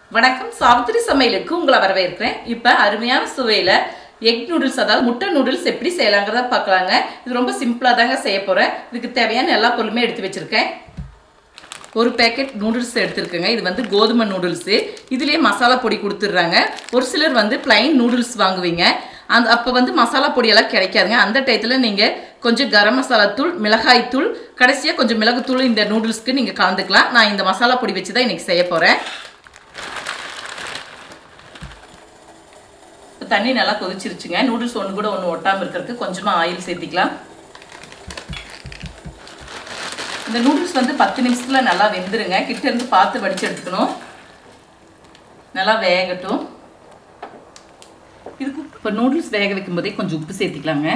வணக்கம் சாவித்திரி சமையலுக்கு உங்களை வரவேற்கிறேன் இப்போ அருமையான சுவையில் எக் நூடுல்ஸ் அதாவது முட்டை நூடுல்ஸ் எப்படி செய்யலாங்கிறத பார்க்கலாங்க இது ரொம்ப சிம்பிளாக தாங்க செய்ய போகிறேன் இதுக்கு தேவையான எல்லா பொருளுமே எடுத்து வச்சுருக்கேன் ஒரு பேக்கெட் நூடுல்ஸ் எடுத்துருக்கேங்க இது வந்து கோதுமை நூடுல்ஸு இதுலேயே மசாலா பொடி கொடுத்துட்றாங்க ஒரு சிலர் வந்து பிளைன் நூடுல்ஸ் வாங்குவீங்க அந்த அப்போ வந்து மசாலா பொடியெல்லாம் கிடைக்காதுங்க அந்த டயத்தில் நீங்கள் கொஞ்சம் கரம் மசாலா தூள் மிளகாய் தூள் கடைசியாக கொஞ்சம் மிளகுத்தூள் இந்த நூடுல்ஸ்க்கு நீங்கள் கலந்துக்கலாம் நான் இந்த மசாலா பொடி வச்சு தான் இன்றைக்கி செய்ய போகிறேன் தண்ணி நல்லா கொதிச்சிருச்சுங்க நூடுல்ஸ் ஒன்று கூட ஒன்று ஒட்டாமல் இருக்கிறதுக்கு கொஞ்சமாக ஆயில் சேர்த்திக்கலாம் இந்த நூடுல்ஸ் வந்து பத்து நிமிஷத்தில் நல்லா வெந்துருங்க கிட்ட இருந்து பார்த்து வடிச்சு எடுத்துக்கணும் நல்லா வேகட்டும் இதுக்கு இப்போ நூடுல்ஸ் வேக வைக்கும் போதே கொஞ்சம் உப்பு சேர்த்திக்கலாங்க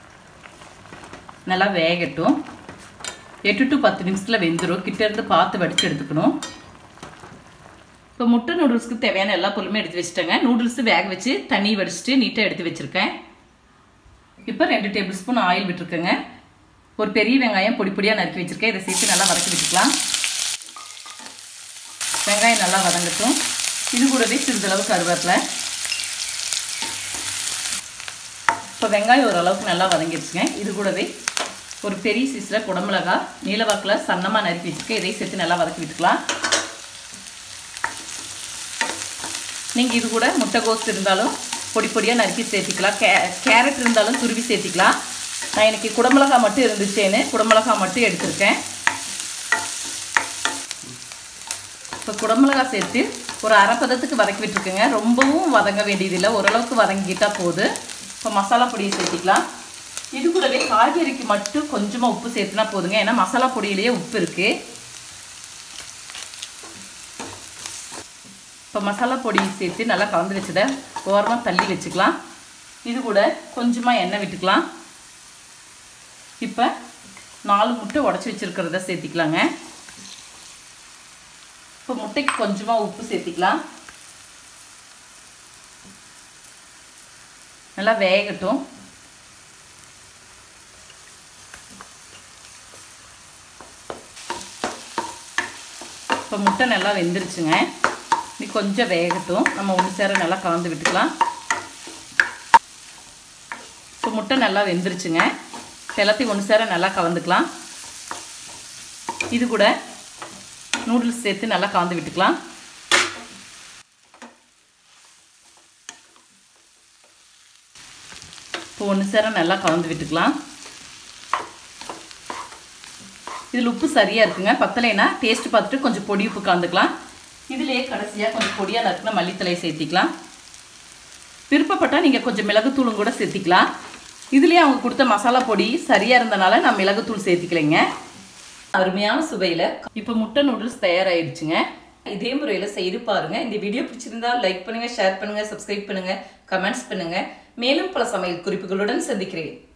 நல்லா வேகட்டும் எட்டு டு பத்து நிமிஷத்தில் வெந்துடும் கிட்ட இருந்து பார்த்து வடிச்சு எடுத்துக்கணும் இப்போ முட்டை நூடுல்ஸ்க்கு தேவையான எல்லா பொருளுமே எடுத்து வச்சுட்டேங்க நூடுல்ஸ் வேக வச்சு தண்ணி வடிச்சிட்டு நீட்டாக எடுத்து வச்சுருக்கேன் இப்போ ரெண்டு டேபிள் ஸ்பூன் ஆயில் விட்டுருக்கேங்க ஒரு பெரிய வெங்காயம் பொடி பொடியாக நறுக்கி வச்சுருக்கேன் இதை சேர்த்து நல்லா வதக்கி வச்சுக்கலாம் வெங்காயம் நல்லா வதங்கட்டும் இது கூடவே சிறிதளவு கருவேப்பிலை இப்போ வெங்காயம் ஓரளவுக்கு நல்லா வதங்கிடுச்சுங்க இது கூடவே ஒரு பெரிய சீஸில் குடமிளகா நீலவாக்கில் சன்னமாக நறுக்கி வச்சுருக்கேன் இதை சேர்த்து நல்லா வதக்கி விட்டுக்கலாம் நீங்கள் இது கூட முட்டைகோஸ் இருந்தாலும் பொடி பொடியாக நறுக்கி சேர்த்திக்கலாம் கே கேரட் இருந்தாலும் துருவி சேர்த்திக்கலாம் நான் எனக்கு குடமிளகா மட்டும் இருந்துச்சேன்னு குடமிளகா மட்டும் எடுத்திருக்கேன் இப்போ குடமிளகா சேர்த்து ஒரு அரை பதத்துக்கு வதக்கி விட்டுருக்குங்க ரொம்பவும் வதங்க வேண்டியதில்லை ஓரளவுக்கு வதங்கிட்டால் போதும் இப்போ மசாலா பொடியை சேர்த்திக்கலாம் இது கூடவே காய்கறிக்கு மட்டும் கொஞ்சமாக உப்பு சேர்த்துனா போதுங்க ஏன்னா மசாலா பொடியிலேயே உப்பு இருக்குது இப்போ மசாலா பொடி சேர்த்து நல்லா கலந்து வச்சதை ஓரமாக தள்ளி வச்சுக்கலாம் இது கூட கொஞ்சமாக எண்ணெய் விட்டுக்கலாம் இப்போ நாலு முட்டை உடச்சி வச்சுருக்கிறத சேர்த்திக்கலாங்க இப்போ முட்டைக்கு கொஞ்சமாக உப்பு சேர்த்திக்கலாம் நல்லா வேகட்டும் இப்போ முட்டை நல்லா வெந்துருச்சுங்க இது கொஞ்சம் வேகட்டும் நம்ம ஒன்று சேர நல்லா கலந்து விட்டுக்கலாம் இப்போ முட்டை நல்லா வெந்துருச்சுங்க எல்லாத்தையும் ஒன்று சேர நல்லா கலந்துக்கலாம் இது கூட நூடுல்ஸ் சேர்த்து நல்லா கலந்து விட்டுக்கலாம் இப்போ ஒன்று சேர நல்லா கலந்து விட்டுக்கலாம் இதில் உப்பு சரியாக இருக்குங்க பத்தலைன்னா டேஸ்ட் பார்த்துட்டு கொஞ்சம் பொடி உப்பு கலந்துக்கலாம் இதிலேயே கடைசியாக கொஞ்சம் பொடியாக நறுக்கின மல்லித்தலையை சேர்த்திக்கலாம் விருப்பப்பட்டால் நீங்கள் கொஞ்சம் மிளகுத்தூளும் கூட சேர்த்திக்கலாம் இதுலேயே அவங்க கொடுத்த மசாலா பொடி சரியாக இருந்தனால நான் மிளகுத்தூள் சேர்த்திக்கலைங்க அருமையான சுவையில் இப்போ முட்டை நூடுல்ஸ் தயாராகிடுச்சுங்க இதே முறையில் செய்து பாருங்கள் இந்த வீடியோ பிடிச்சிருந்தா லைக் பண்ணுங்கள் ஷேர் பண்ணுங்கள் சப்ஸ்கிரைப் பண்ணுங்கள் கமெண்ட்ஸ் பண்ணுங்கள் மேலும் பல சமையல் குறிப்புகளுடன் சந்திக்கிறேன்